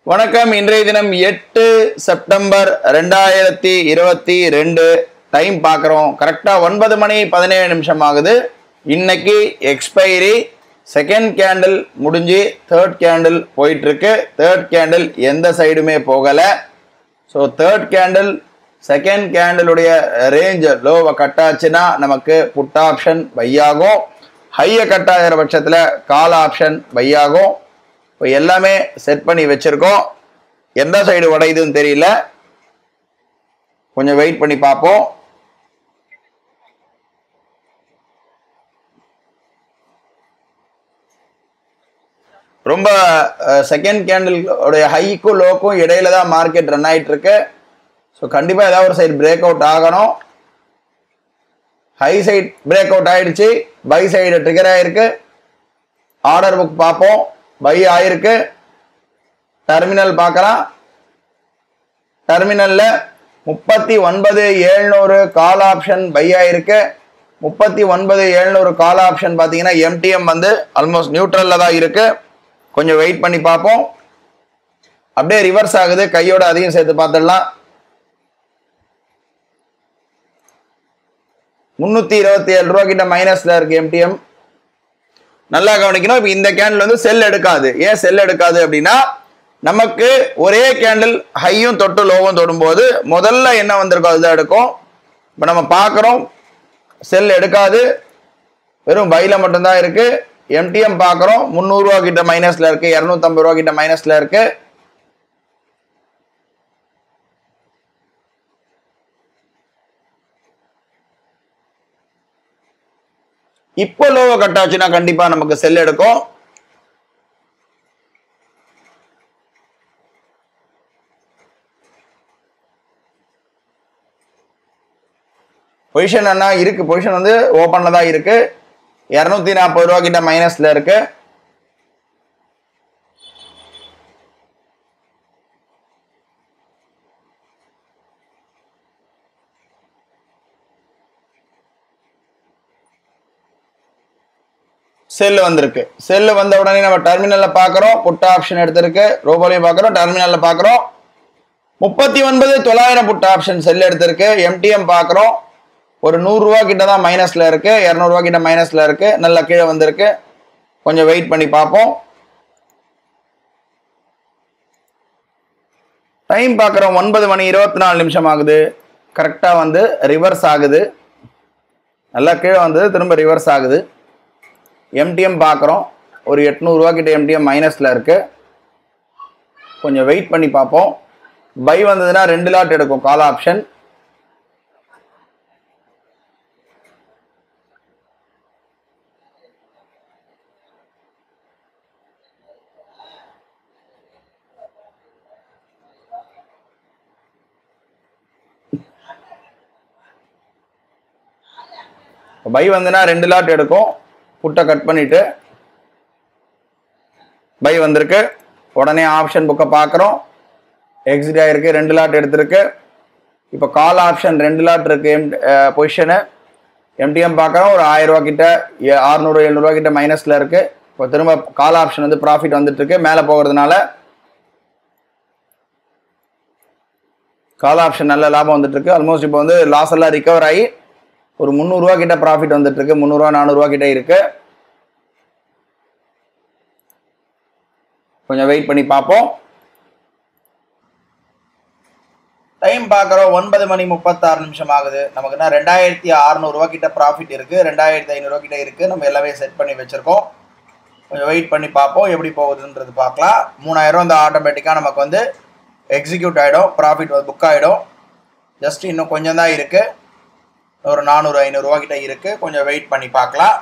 வணக்கம் இன்றைய தினம் எட்டு செப்டம்பர் ரெண்டாயிரத்தி இருபத்தி ரெண்டு டைம் பார்க்குறோம் கரெக்டாக ஒன்பது மணி பதினேழு நிமிஷம் ஆகுது இன்னைக்கு எக்ஸ்பைரி செகண்ட் கேண்டில் முடிஞ்சு தேர்ட் கேண்டில் போயிட்டுருக்கு தேர்ட் கேண்டில் எந்த சைடுமே போகலை ஸோ தேர்ட் கேண்டில் செகண்ட் கேண்டிலுடைய ரேஞ்ச் லோவை கட் ஆச்சுன்னா நமக்கு புட் ஆப்ஷன் பையாகும் ஹையை கட் ஆகிற பட்சத்தில் கால் ஆப்ஷன் பையாகும் இப்போ எல்லாமே செட் பண்ணி வச்சுருக்கோம் எந்த சைடு உடையுதுன்னு தெரியல கொஞ்சம் வெயிட் பண்ணி பார்ப்போம் ரொம்ப செகண்ட் கேண்டில் உடைய ஹைக்கும் லோக்கும் இடையில தான் மார்க்கெட் ரன் ஆயிட்டு இருக்கு ஸோ கண்டிப்பாக ஏதாவது ஒரு சைடு பிரேக் அவுட் ஆகணும் ஹை சைடு பிரேக் அவுட் ஆயிடுச்சு பை சைடு ட்ரிகர் ஆயிருக்கு ஆர்டர் புக் பார்ப்போம் பை ஆயிருக்கு டெர்மினல் பார்க்கலாம் டெர்மினலில் முப்பத்தி ஒன்பது ஏழ்நூறு கால் ஆப்ஷன் பை ஆயிருக்கு முப்பத்தி ஒன்பது ஏழ்நூறு கால் ஆப்ஷன் பார்த்தீங்கன்னா எம்டிஎம் வந்து ஆல்மோஸ்ட் நியூட்ரலில் தான் இருக்கு கொஞ்சம் வெயிட் பண்ணி பார்ப்போம் அப்படியே ரிவர்ஸ் ஆகுது கையோட அதையும் சேர்த்து பார்த்துடலாம் முந்நூற்றி இருபத்தி ஏழு ரூபா கிட்ட மைனஸில் இருக்கு எம்டிஎம் நல்லா கவனிக்கணும் இப்போ இந்த கேண்டில் வந்து செல் எடுக்காது ஏன் செல் எடுக்காது அப்படின்னா நமக்கு ஒரே கேண்டில் ஹையும் தொட்டு லோவும் தொடும்போது முதல்ல என்ன வந்திருக்கோ அதுதான் எடுக்கும் இப்போ நம்ம பார்க்குறோம் செல் எடுக்காது வெறும் பையில் மட்டும்தான் இருக்கு எம்டிஎம் பார்க்குறோம் முந்நூறுரூவா கிட்ட மைனஸில் இருக்கு இரநூத்தம்பது ரூபா கிட்ட மைனஸில் இருக்கு இப்போ லோவை கட் ஆச்சுன்னா கண்டிப்பா நமக்கு செல் எடுக்கும் பொசிஷன் என்ன இருக்கு பொசிஷன் வந்து ஓப்பன்ல தான் இருக்கு இரநூத்தி நாற்பது ரூபா கிட்ட மைனஸ்ல இருக்கு செல்லு வந்திருக்கு செல்லு வந்த உடனே நம்ம டெர்மினல்ல பார்க்குறோம் புட் ஆப்ஷன் எடுத்திருக்கு ரோபோலையும் பார்க்குறோம் டெர்மினல்ல பார்க்குறோம் முப்பத்தி ஒன்பது தொள்ளாயிரம் புட் ஆப்ஷன் செல் எடுத்திருக்கு எம்டிஎம் பார்க்குறோம் ஒரு நூறுரூவா கிட்ட தான் மைனஸில் இருக்கு இரநூறுவா கிட்ட மைனஸில் இருக்கு நல்லா கீழே வந்திருக்கு கொஞ்சம் வெயிட் பண்ணி பார்ப்போம் டைம் பார்க்குறோம் ஒன்பது மணி இருபத்தி நாலு நிமிஷம் ஆகுது கரெக்டாக வந்து ரிவர்ஸ் ஆகுது நல்லா கீழே வந்தது திரும்ப ரிவர்ஸ் ஆகுது எம்டிஎம் பார்க்குறோம் ஒரு எட்நூறுரூவா கிட்ட எம்டிஎம் மைனஸில் இருக்குது கொஞ்சம் வெயிட் பண்ணி பார்ப்போம் பை வந்ததுன்னா ரெண்டு லாட் எடுக்கும் கால் ஆப்ஷன் பை வந்துன்னா ரெண்டு லாட் எடுக்கும் புட்டை கட் பண்ணிட்டு பை வந்திருக்கு உடனே ஆப்ஷன் புக்கை பார்க்குறோம் எக்ஸிட் ஆகிருக்கு ரெண்டு லாட் எடுத்திருக்கு இப்போ கால் ஆப்ஷன் ரெண்டு லாட் இருக்கு எம் பொசிஷனு எம்டிஎம் பார்க்குறோம் ஒரு ஆயிரம் ரூபா கிட்ட ஏ- அறுநூறு எழுநூறுவா கிட்ட மைனஸில் இருக்கு இப்போ திரும்ப கால் ஆப்ஷன் வந்து ப்ராஃபிட் வந்துட்டு இருக்கு மேலே போகிறதுனால கால் ஆப்ஷன் நல்ல லாபம் வந்துட்டு இருக்கு ஆல்மோஸ்ட் இப்போ வந்து லாஸ் எல்லாம் ரிகவர் ஆகி ஒரு முந்நூறுரூவா கிட்ட ப்ராஃபிட் வந்துட்டு இருக்கு முந்நூறுரூவா நானூறுரூவா கிட்ட இருக்கு கொஞ்சம் வெயிட் பண்ணி பார்ப்போம் டைம் பார்க்குறோம் ஒன்பது மணி முப்பத்தாறு நிமிஷம் ஆகுது நமக்கு என்ன ரெண்டாயிரத்தி அறநூறுவா கிட்ட ப்ராஃபிட் இருக்கு ரெண்டாயிரத்தி ஐநூறுரூவா கிட்ட இருக்கு நம்ம எல்லாமே செட் பண்ணி வச்சிருக்கோம் கொஞ்சம் வெயிட் பண்ணி பார்ப்போம் எப்படி போகுதுன்றது பார்க்கலாம் மூணாயிரம் வந்து ஆட்டோமேட்டிக்காக நமக்கு வந்து எக்ஸிக்யூட் ஆகிடும் ப்ராஃபிட் வந்து புக் ஆகிடும் ஜஸ்ட் இன்னும் கொஞ்சம் தான் இருக்குது ஒரு நானூறு ஐநூறுரூவா கிட்ட இருக்கு கொஞ்சம் வெயிட் பண்ணி பார்க்கலாம்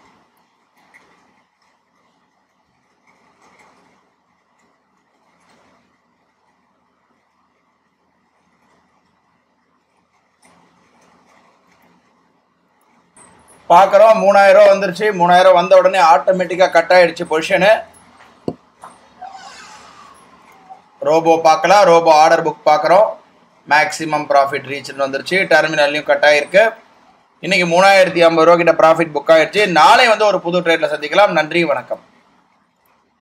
பார்க்குறோம் மூணாயிரம் ரூபா வந்துருச்சு மூணாயிரம் வந்த உடனே ஆட்டோமேட்டிக்காக கட் ஆயிடுச்சு பொசிஷனு ரோபோ பார்க்கலாம் ரோபோ ஆர்டர் புக் பார்க்குறோம் மேக்ஸிமம் ப்ராஃபிட் ரீச்னு வந்துருச்சு டெர்மினல்லையும் கட் ஆயிருக்கு இன்னைக்கு மூணாயிரத்தி ஐம்பது ரூபா கிட்ட ப்ராஃபிட் புக் ஆயிடுச்சு நாளை வந்து ஒரு புது ட்ரேட்ல சந்திக்கலாம் நன்றி வணக்கம்